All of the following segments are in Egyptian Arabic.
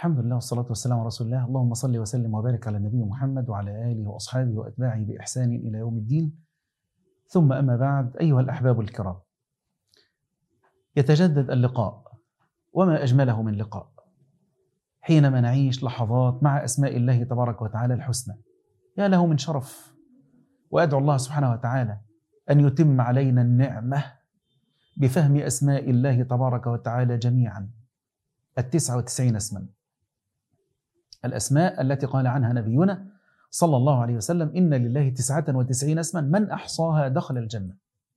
الحمد لله والصلاة والسلام على رسول الله اللهم صل وسلم وبارك على النبي محمد وعلى آله وأصحابه وأتباعه بإحسان إلى يوم الدين ثم أما بعد أيها الأحباب الكرام يتجدد اللقاء وما أجمله من لقاء حينما نعيش لحظات مع أسماء الله تبارك وتعالى الحسنى يا له من شرف وأدعو الله سبحانه وتعالى أن يتم علينا النعمة بفهم أسماء الله تبارك وتعالى جميعا التسعة وتسعين اسما الأسماء التي قال عنها نبينا صلى الله عليه وسلم إن لله تسعة وتسعين اسما من أحصاها دخل الجنة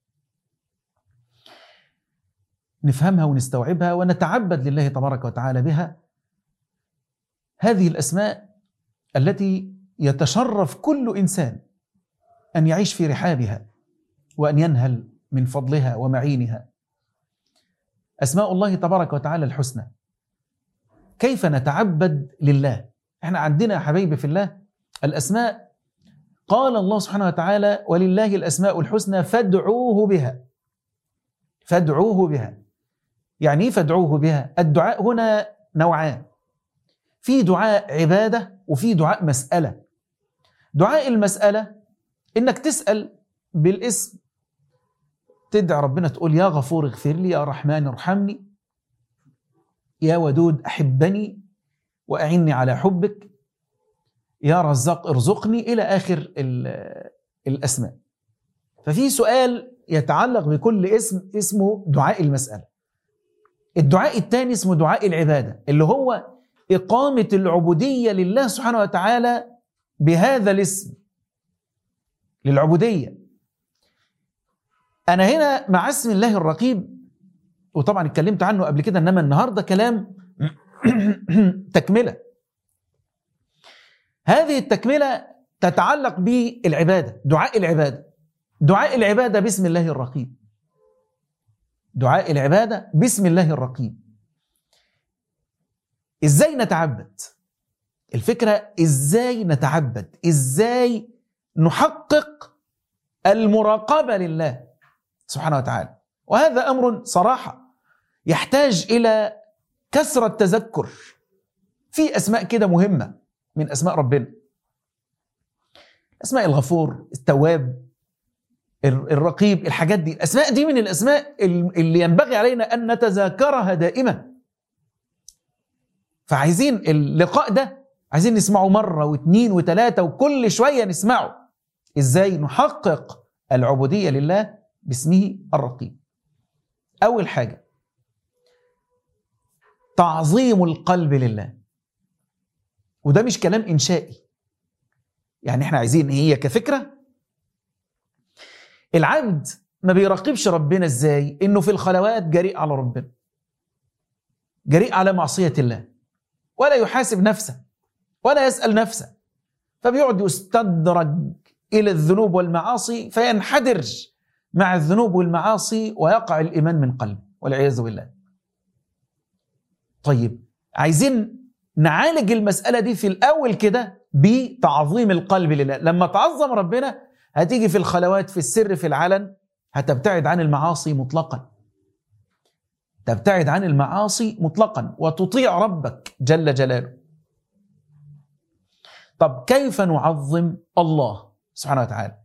نفهمها ونستوعبها ونتعبد لله تبارك وتعالى بها هذه الأسماء التي يتشرف كل إنسان أن يعيش في رحابها وأن ينهل من فضلها ومعينها أسماء الله تبارك وتعالى الحسنى كيف نتعبد لله احنا عندنا يا حبايبي في الله الأسماء قال الله سبحانه وتعالى ولله الأسماء الحسنى فادعوه بها فادعوه بها يعني ايه فادعوه بها الدعاء هنا نوعان في دعاء عبادة وفي دعاء مسألة دعاء المسألة إنك تسأل بالاسم تدعي ربنا تقول يا غفور اغفر لي يا رحمن ارحمني يا ودود أحبني وأعني على حبك يا رزاق ارزقني إلى آخر الأسماء ففي سؤال يتعلق بكل اسم اسمه دعاء المسألة الدعاء الثاني اسمه دعاء العبادة اللي هو إقامة العبودية لله سبحانه وتعالى بهذا الاسم للعبودية أنا هنا مع اسم الله الرقيب وطبعا اتكلمت عنه قبل كده إنما النهاردة كلام تكملة هذه التكملة تتعلق بالعبادة دعاء العبادة دعاء العبادة باسم الله الرقيب دعاء العبادة باسم الله الرقيب ازاي نتعبد الفكرة ازاي نتعبد ازاي نحقق المراقبة لله سبحانه وتعالى وهذا أمر صراحة يحتاج إلى كثرة تذكر في أسماء كده مهمة من أسماء ربنا أسماء الغفور التواب الرقيب الحاجات دي الأسماء دي من الأسماء اللي ينبغي علينا أن نتذاكرها دائما فعايزين اللقاء ده عايزين نسمعه مرة واثنين وثلاثة وكل شوية نسمعه ازاي نحقق العبودية لله باسمه الرقيب أول حاجة تعظيم القلب لله وده مش كلام إنشائي يعني احنا عايزين هي كفكرة العبد ما بيراقبش ربنا ازاي انه في الخلوات جريء على ربنا جريء على معصية الله ولا يحاسب نفسه ولا يسأل نفسه فبيقعد يستدرج إلى الذنوب والمعاصي فينحدر مع الذنوب والمعاصي ويقع الإيمان من قلبه والعياذ بالله طيب عايزين نعالج المسألة دي في الأول كده بتعظيم القلب لله لما تعظم ربنا هتيجي في الخلوات في السر في العلن هتبتعد عن المعاصي مطلقا تبتعد عن المعاصي مطلقا وتطيع ربك جل جلاله طب كيف نعظم الله سبحانه وتعالى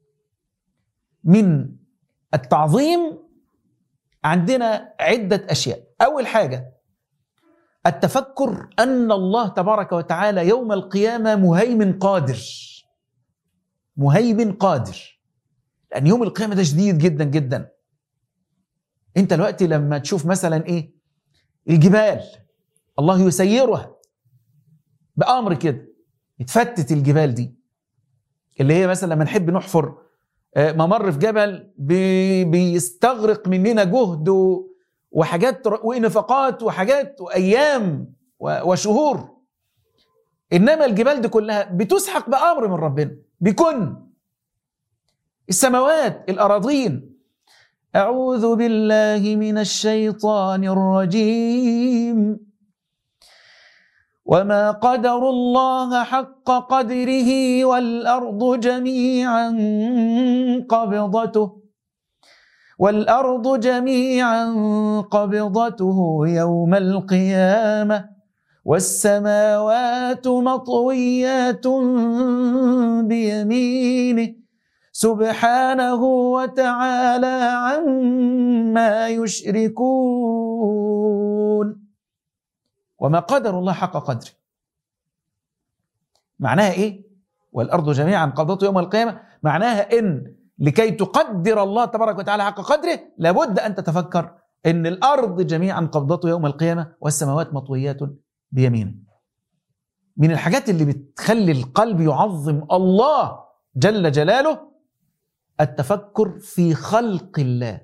من التعظيم عندنا عدة أشياء أول حاجة التفكر أن الله تبارك وتعالى يوم القيامة مهيمن قادر مهيمن قادر لأن يوم القيامة ده شديد جدا جدا انت دلوقتي لما تشوف مثلا ايه الجبال الله يسيرها بامر كده يتفتت الجبال دي اللي هي مثلا لما نحب نحفر ممر في جبل بي بيستغرق مننا جهد وحاجات ونفقات وحاجات وايام وشهور انما الجبال دي كلها بتسحق بامر من ربنا بكن السماوات الاراضين أعوذ بالله من الشيطان الرجيم وما قدر الله حق قدره والأرض جميعا قبضته والأرض جميعا قبضته يوم القيامة والسماوات مطويات بيمينه سبحانه وتعالى عما يشركون وما قدر الله حق قدره معناها ايه والارض جميعا قبضته يوم القيامه معناها ان لكي تقدر الله تبارك وتعالى حق قدره لابد ان تتفكر ان الارض جميعا قبضته يوم القيامه والسماوات مطويات بيمينه من الحاجات اللي بتخلي القلب يعظم الله جل جلاله التفكر في خلق الله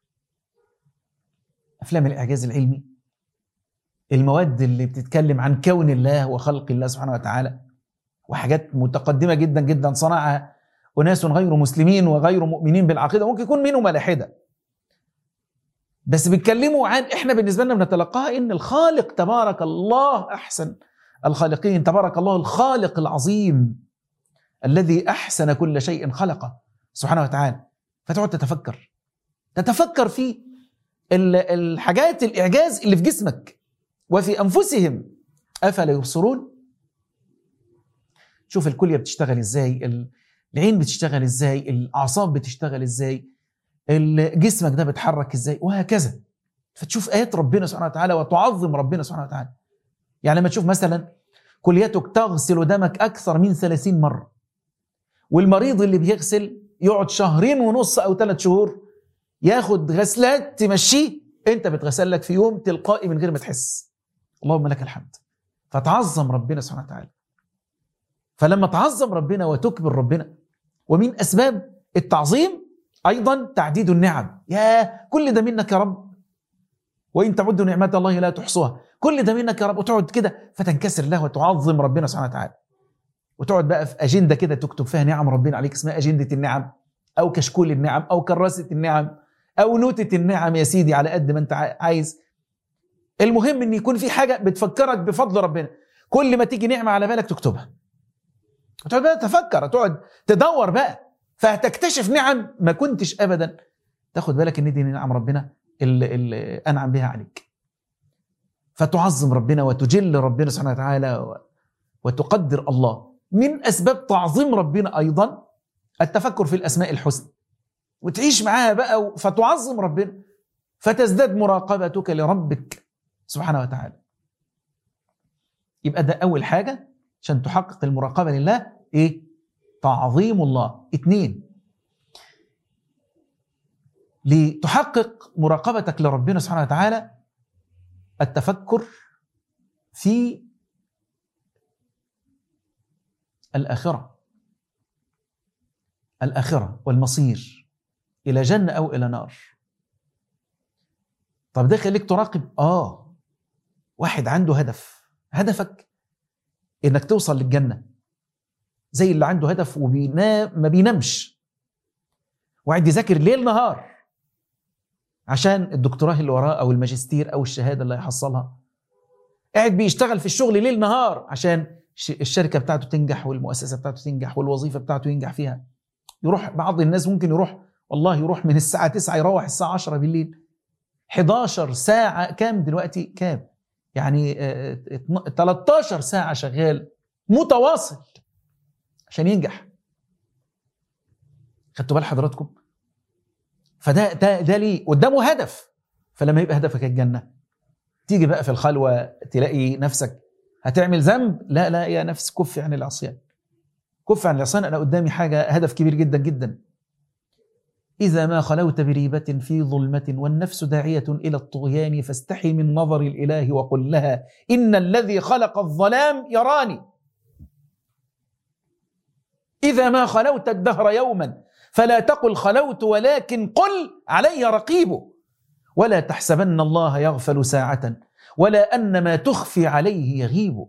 افلام الاعجاز العلمي المواد اللي بتتكلم عن كون الله وخلق الله سبحانه وتعالى وحاجات متقدمه جدا جدا صنعها اناس غير مسلمين وغير مؤمنين بالعقيده ممكن يكون منهم ملاحده بس بيتكلموا عن احنا بالنسبه لنا بنتلقاها ان الخالق تبارك الله احسن الخالقين تبارك الله الخالق العظيم الذي احسن كل شيء خلقه سبحانه وتعالى فتقعد تتفكر تتفكر في الحاجات الاعجاز اللي في جسمك وفي انفسهم افلا يبصرون شوف الكليه بتشتغل ازاي العين بتشتغل ازاي الاعصاب بتشتغل ازاي جسمك ده بيتحرك ازاي وهكذا فتشوف ايات ربنا سبحانه وتعالى وتعظم ربنا سبحانه وتعالى يعني لما تشوف مثلا كليتك تغسل دمك اكثر من 30 مره والمريض اللي بيغسل يقعد شهرين ونص او ثلاث شهور ياخد غسلات تمشيه انت بتغسل لك في يوم تلقائي من غير ما تحس اللهم لك الحمد فتعظم ربنا سبحانه وتعالى فلما تعظم ربنا وتكبر ربنا ومن اسباب التعظيم ايضا تعديد النعم يا كل ده منك يا رب وان تعدوا نعمات الله لا تحصوها كل ده منك يا رب وتقعد كده فتنكسر له وتعظم ربنا سبحانه وتعالى وتقعد بقى في اجنده كده تكتب فيها نعم ربنا عليك اسمها اجنده النعم او كشكول النعم او كراسه النعم او نوتة النعم يا سيدي على قد ما انت عايز المهم ان يكون في حاجه بتفكرك بفضل ربنا كل ما تيجي نعمه على بالك تكتبها تقعد بقى تفكر تقعد تدور بقى فهتكتشف نعم ما كنتش ابدا تاخد بالك ان دي نعم ربنا اللي, اللي انعم بها عليك فتعظم ربنا وتجل ربنا سبحانه وتعالى وتقدر الله من اسباب تعظيم ربنا ايضا التفكر في الاسماء الحسنى وتعيش معاها بقى فتعظم ربنا فتزداد مراقبتك لربك سبحانه وتعالى يبقى ده اول حاجه عشان تحقق المراقبه لله ايه تعظيم الله اتنين لتحقق مراقبتك لربنا سبحانه وتعالى التفكر في الآخرة الآخرة والمصير إلى جنة أو إلى نار طب ده خليك تراقب آه واحد عنده هدف هدفك إنك توصل للجنة زي اللي عنده هدف وبينام ما بينامش وقاعد يذاكر ليل نهار عشان الدكتوراه اللي وراه او الماجستير او الشهاده اللي هيحصلها قاعد بيشتغل في الشغل ليل نهار عشان الشركه بتاعته تنجح والمؤسسه بتاعته تنجح والوظيفه بتاعته ينجح فيها يروح بعض الناس ممكن يروح والله يروح من الساعه 9 يروح الساعه 10 بالليل 11 ساعه كام دلوقتي كام يعني 13 ساعه شغال متواصل عشان ينجح خدتوا بال حضراتكم فده ده ده ليه قدامه هدف فلما يبقى هدفك الجنه تيجي بقى في الخلوه تلاقي نفسك هتعمل ذنب لا لا يا نفس كف عن العصيان كف عن العصيان انا قدامي حاجه هدف كبير جدا جدا إذا ما خلوت بريبة في ظلمة والنفس داعية إلى الطغيان فاستحي من نظر الإله وقل لها إن الذي خلق الظلام يراني إذا ما خلوت الدهر يوما فلا تقل خلوت ولكن قل علي رقيب ولا تحسبن الله يغفل ساعة ولا أن ما تخفي عليه يغيب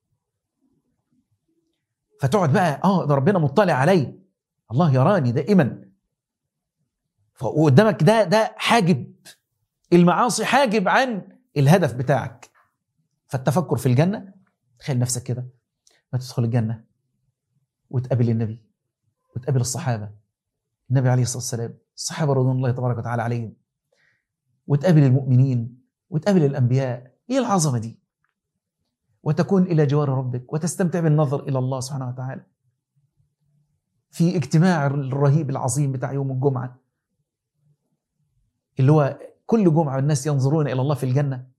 فتقعد بقى اه ده ربنا مطلع علي الله يراني دائما وقدامك ده ده حاجب المعاصي حاجب عن الهدف بتاعك فالتفكر في الجنة تخيل نفسك كده ما تدخل الجنة وتقابل النبي وتقابل الصحابة النبي عليه الصلاة والسلام الصحابة رضوان الله تبارك وتعالى عليهم وتقابل المؤمنين وتقابل الأنبياء إيه العظمة دي وتكون إلى جوار ربك وتستمتع بالنظر إلى الله سبحانه وتعالى في اجتماع الرهيب العظيم بتاع يوم الجمعة اللي هو كل جمعة الناس ينظرون إلى الله في الجنة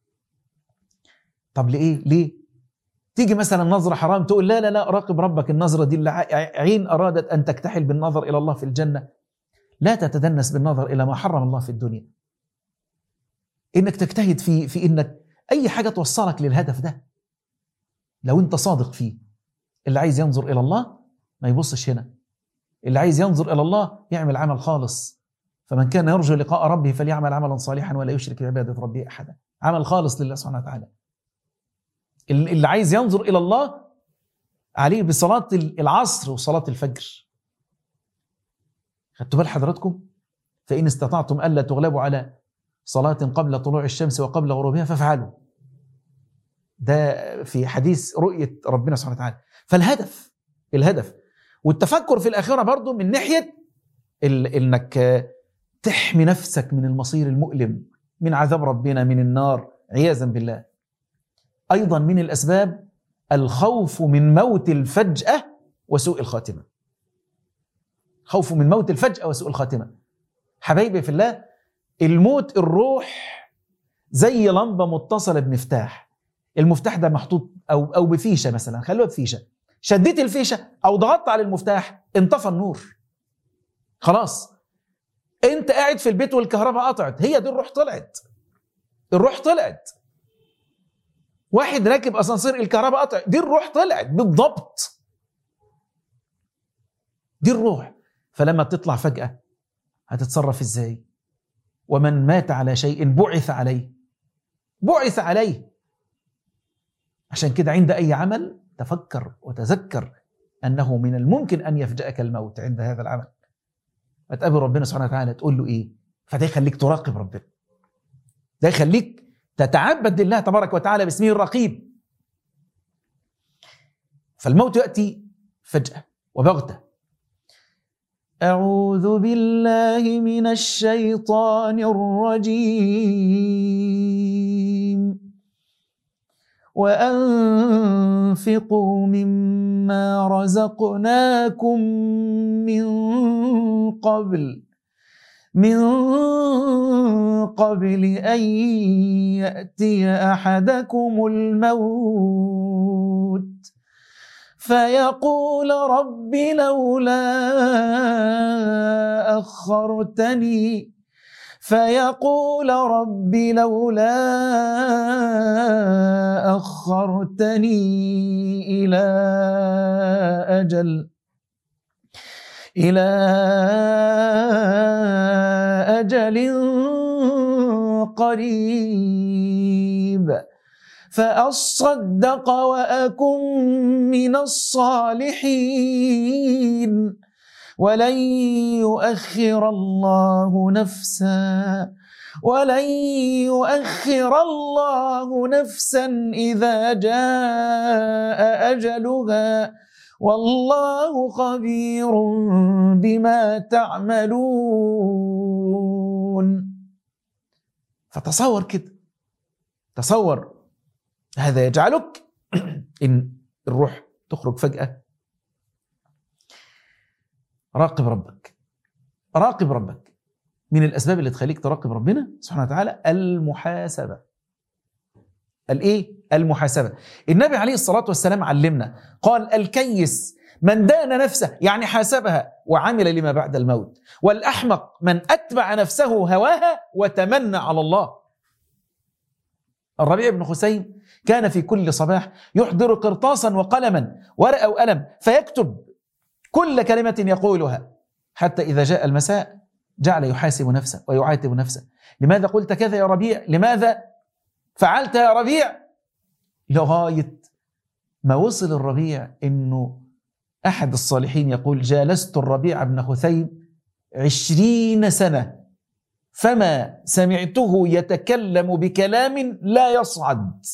طب لإيه؟ ليه؟ تيجي مثلا نظرة حرام تقول لا لا لا راقب ربك النظرة دي اللي عين أرادت أن تكتحل بالنظر إلى الله في الجنة لا تتدنس بالنظر إلى ما حرم الله في الدنيا إنك تجتهد في في إنك أي حاجة توصلك للهدف ده لو أنت صادق فيه اللي عايز ينظر إلى الله ما يبصش هنا اللي عايز ينظر إلى الله يعمل عمل خالص فمن كان يرجو لقاء ربه فليعمل عملا صالحا ولا يشرك بعبادة ربه أحدا عمل خالص لله سبحانه وتعالى اللي عايز ينظر إلى الله عليه بصلاة العصر وصلاة الفجر خدتوا بال حضراتكم فإن استطعتم ألا تغلبوا على صلاة قبل طلوع الشمس وقبل غروبها فافعلوا ده في حديث رؤية ربنا سبحانه وتعالى فالهدف الهدف والتفكر في الآخرة برضو من ناحية إنك تحمي نفسك من المصير المؤلم من عذاب ربنا من النار عياذا بالله ايضا من الاسباب الخوف من موت الفجاه وسوء الخاتمه خوف من موت الفجاه وسوء الخاتمه حبايبي في الله الموت الروح زي لمبه متصله بمفتاح المفتاح ده محطوط او او بفيشه مثلا خلوها بفيشه شديت الفيشه او ضغطت على المفتاح انطفى النور خلاص انت قاعد في البيت والكهرباء قطعت هي دي الروح طلعت الروح طلعت واحد راكب اسانسير الكهرباء قطعت دي الروح طلعت بالضبط دي الروح فلما تطلع فجأة هتتصرف ازاي ومن مات على شيء بعث عليه بعث عليه عشان كده عند أي عمل تفكر وتذكر أنه من الممكن أن يفجأك الموت عند هذا العمل هتقابل ربنا سبحانه وتعالى تقول له ايه فده يخليك تراقب ربنا ده يخليك تتعبد لله تبارك وتعالى باسمه الرقيب فالموت ياتي فجاه وبغته اعوذ بالله من الشيطان الرجيم وانفقوا مما رزقناكم من قبل من قبل ان ياتي احدكم الموت فيقول رب لولا اخرتني فيقول رب لولا اخرتني الى اجل الى اجل قريب فاصدق واكن من الصالحين ولن يؤخر الله نفسا ولن يؤخر الله نفسا اذا جاء اجلها والله خبير بما تعملون فتصور كده تصور هذا يجعلك ان الروح تخرج فجاه راقب ربك راقب ربك من الاسباب اللي تخليك تراقب ربنا سبحانه وتعالى المحاسبه الايه المحاسبه النبي عليه الصلاه والسلام علمنا قال الكيس من دان نفسه يعني حاسبها وعمل لما بعد الموت والاحمق من اتبع نفسه هواها وتمنى على الله الربيع بن خسيم كان في كل صباح يحضر قرطاسا وقلما ورقه وقلم فيكتب كل كلمة يقولها حتى إذا جاء المساء جعل يحاسب نفسه ويعاتب نفسه لماذا قلت كذا يا ربيع لماذا فعلت يا ربيع لغاية ما وصل الربيع إنه أحد الصالحين يقول جالست الربيع بن خثيم عشرين سنة فما سمعته يتكلم بكلام لا يصعد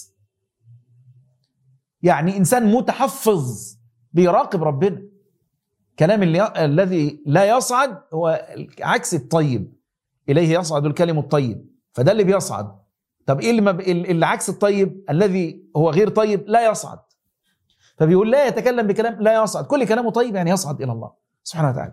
يعني إنسان متحفظ بيراقب ربنا كلام اللي الذي لا يصعد هو عكس الطيب إليه يصعد الكلم الطيب فده اللي بيصعد طب ايه اللي, ما ب... اللي عكس الطيب الذي هو غير طيب لا يصعد فبيقول لا يتكلم بكلام لا يصعد كل كلامه طيب يعني يصعد الى الله سبحانه وتعالى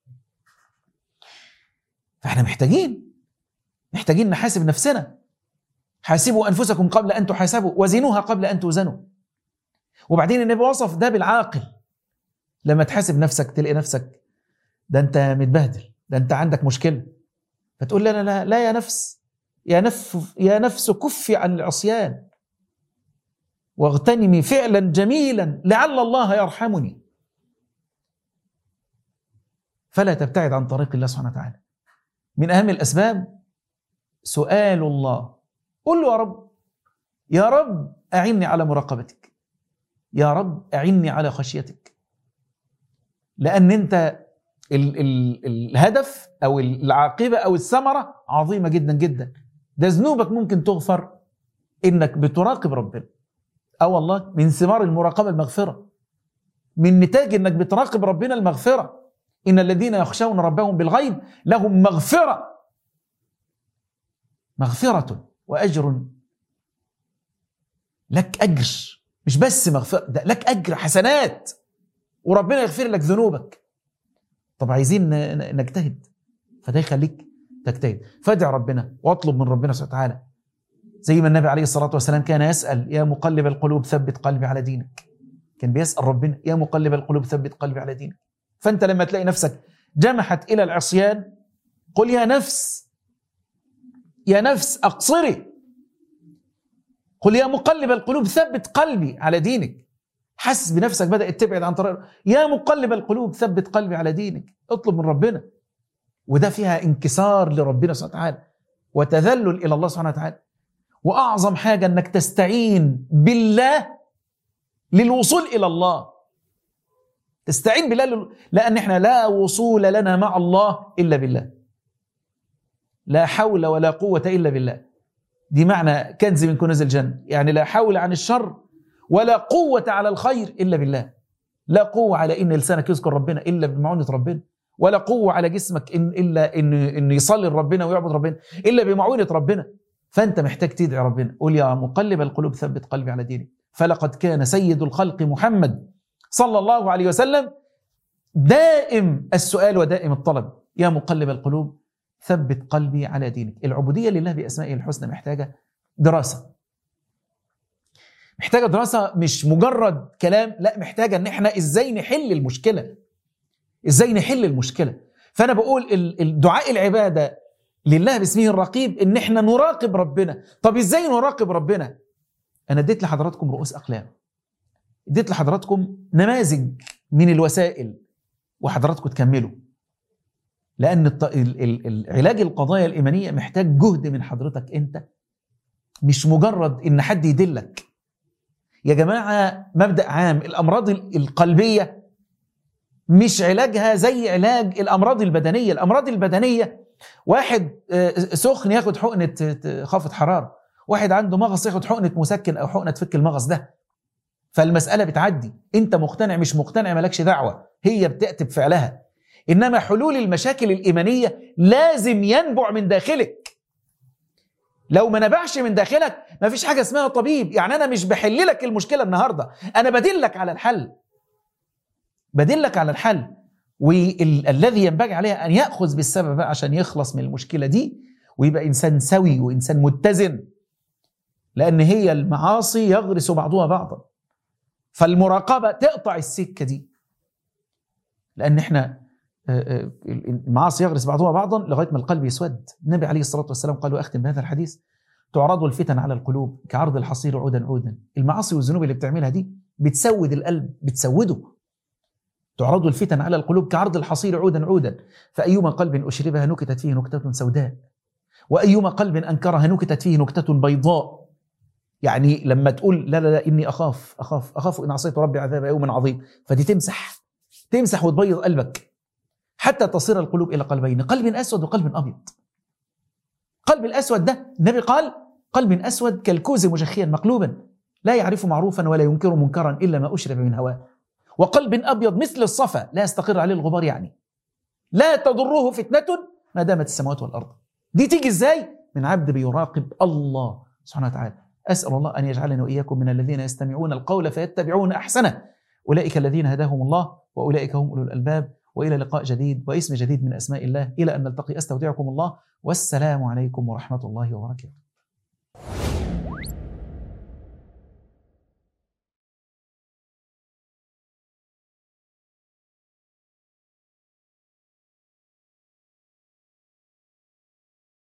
فاحنا محتاجين محتاجين نحاسب نفسنا حاسبوا انفسكم قبل ان تحاسبوا وزنوها قبل ان توزنوا وبعدين النبي وصف ده بالعاقل لما تحاسب نفسك تلاقي نفسك ده انت متبهدل ده انت عندك مشكله فتقول لا لا لا لا يا نفس يا نفس يا نفس كفي عن العصيان واغتنمي فعلا جميلا لعل الله يرحمني فلا تبتعد عن طريق الله سبحانه وتعالى من اهم الاسباب سؤال الله قل له يا رب يا رب اعني على مراقبتك يا رب اعني على خشيتك لان انت ال ال الهدف او العاقبه او الثمره عظيمه جدا جدا ده ذنوبك ممكن تغفر انك بتراقب ربنا اه والله من ثمار المراقبه المغفره من نتاج انك بتراقب ربنا المغفره ان الذين يخشون ربهم بالغيب لهم مغفره مغفره واجر لك اجر مش بس مغفره ده لك اجر حسنات وربنا يغفر لك ذنوبك طب عايزين نجتهد فده يخليك تجتهد فادع ربنا واطلب من ربنا سبحانه وتعالى زي ما النبي عليه الصلاه والسلام كان يسال يا مقلب القلوب ثبت قلبي على دينك كان بيسال ربنا يا مقلب القلوب ثبت قلبي على دينك فانت لما تلاقي نفسك جمحت الى العصيان قل يا نفس يا نفس اقصري قل يا مقلب القلوب ثبت قلبي على دينك حس بنفسك بدات تبعد عن طريق يا مقلب القلوب ثبت قلبي على دينك اطلب من ربنا وده فيها انكسار لربنا سبحانه وتعالى وتذلل الى الله سبحانه وتعالى واعظم حاجه انك تستعين بالله للوصول الى الله تستعين بالله لل... لان احنا لا وصول لنا مع الله الا بالله لا حول ولا قوه الا بالله دي معنى كنز من كنوز الجنه يعني لا حول عن الشر ولا قوه على الخير الا بالله لا قوه على ان لسانك يذكر ربنا الا بمعونه ربنا ولا قوه على جسمك إن الا ان انه يصلي لربنا ويعبد ربنا الا بمعونه ربنا فانت محتاج تدعي ربنا قول يا مقلب القلوب ثبت قلبي على دينك فلقد كان سيد الخلق محمد صلى الله عليه وسلم دائم السؤال ودائم الطلب يا مقلب القلوب ثبت قلبي على دينك العبودية لله بأسمائه الحسنى محتاجة دراسة محتاجة دراسة مش مجرد كلام لا محتاجة ان احنا ازاي نحل المشكلة ازاي نحل المشكلة فانا بقول الدعاء العبادة لله باسمه الرقيب ان احنا نراقب ربنا طب ازاي نراقب ربنا انا اديت لحضراتكم رؤوس اقلام اديت لحضراتكم نماذج من الوسائل وحضراتكم تكملوا لان العلاج القضايا الايمانيه محتاج جهد من حضرتك انت مش مجرد ان حد يدلك يا جماعه مبدا عام الامراض القلبيه مش علاجها زي علاج الامراض البدنيه الامراض البدنيه واحد سخن ياخد حقنه خافض حراره واحد عنده مغص ياخد حقنه مسكن او حقنه تفك المغص ده فالمساله بتعدي انت مقتنع مش مقتنع مالكش دعوه هي بتاتي بفعلها انما حلول المشاكل الايمانيه لازم ينبع من داخلك لو ما نبعش من داخلك ما فيش حاجه اسمها طبيب يعني انا مش بحل لك المشكله النهارده انا بدلك على الحل بدلك على الحل والذي ينبغي عليه ان ياخذ بالسبب عشان يخلص من المشكله دي ويبقى انسان سوي وانسان متزن لان هي المعاصي يغرس بعضها بعضا فالمراقبه تقطع السكه دي لان احنا المعاصي يغرس بعضها بعضا لغايه ما القلب يسود النبي عليه الصلاه والسلام قال واختم بهذا الحديث تعرض الفتن على القلوب كعرض الحصير عودا عودا المعاصي والذنوب اللي بتعملها دي بتسود القلب بتسوده تعرض الفتن على القلوب كعرض الحصير عودا عودا فأيما قلب أشربها نكتت فيه نكتة سوداء وأيما قلب أنكرها نكتت فيه نكتة بيضاء يعني لما تقول لا لا لا إني أخاف أخاف أخاف إن عصيت ربي عذاب يوم عظيم فدي تمسح تمسح وتبيض قلبك حتى تصير القلوب إلى قلبين قلب أسود وقلب أبيض قلب الأسود ده النبي قال قلب أسود كالكوز مجخيا مقلوبا لا يعرف معروفا ولا ينكر منكرا إلا ما أشرب من هواه وقلب أبيض مثل الصفا لا يستقر عليه الغبار يعني لا تضره فتنة ما دامت السماوات والأرض دي تيجي إزاي من عبد بيراقب الله سبحانه وتعالى أسأل الله أن يجعلني وإياكم من الذين يستمعون القول فيتبعون أحسنه أولئك الذين هداهم الله وأولئك هم أولو الألباب وإلى لقاء جديد واسم جديد من أسماء الله إلى أن نلتقي أستودعكم الله والسلام عليكم ورحمة الله وبركاته